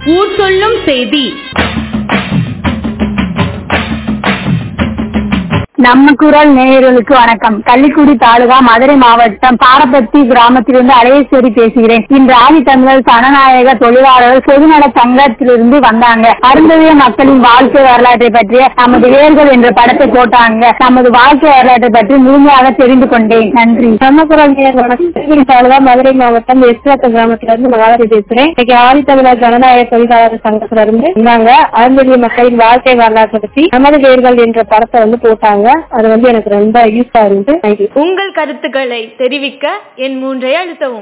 ஊர் சொல்லும் செய்தி நம்ம குரல் நேயர்களுக்கு வணக்கம் கள்ளிக்குடி தாலுகா மதுரை மாவட்டம் பாரபத்தி கிராமத்திலிருந்து அழகேஸ்வரி பேசுகிறேன் இன்று ஆதி தமிழர் ஜனநாயக தொழிலாளர்கள் பொதுநல சங்கத்திலிருந்து வந்தாங்க அருந்ததிய மக்களின் வாழ்க்கை வரலாற்றை பற்றிய நமது வேர்கள் என்ற படத்தை போட்டாங்க நமது வாழ்க்கை வரலாற்றை பற்றி முழுமையாக தெரிந்து கொண்டேன் நன்றி நம்ம குரல் நேயர் வணக்கம் கள்ளிக்குடி தாலுகா மதுரை மாவட்டம் எஸ்வத்த கிராமத்திலிருந்து மகாவதி பேசுறேன் இன்னைக்கு ஆதி தமிழர் ஜனநாயக தொழிலாளர் சங்கத்துல இருந்து வந்தாங்க அருந்ததிய மக்களின் வாழ்க்கை வரலாற்றை பற்றி நமது வேர்கள் என்ற படத்தை வந்து போட்டாங்க அது வந்து எனக்கு ரொம்ப யூஸா இருந்து உங்கள் கருத்துக்களை தெரிவிக்க என் மூன்றை அழுத்தவும்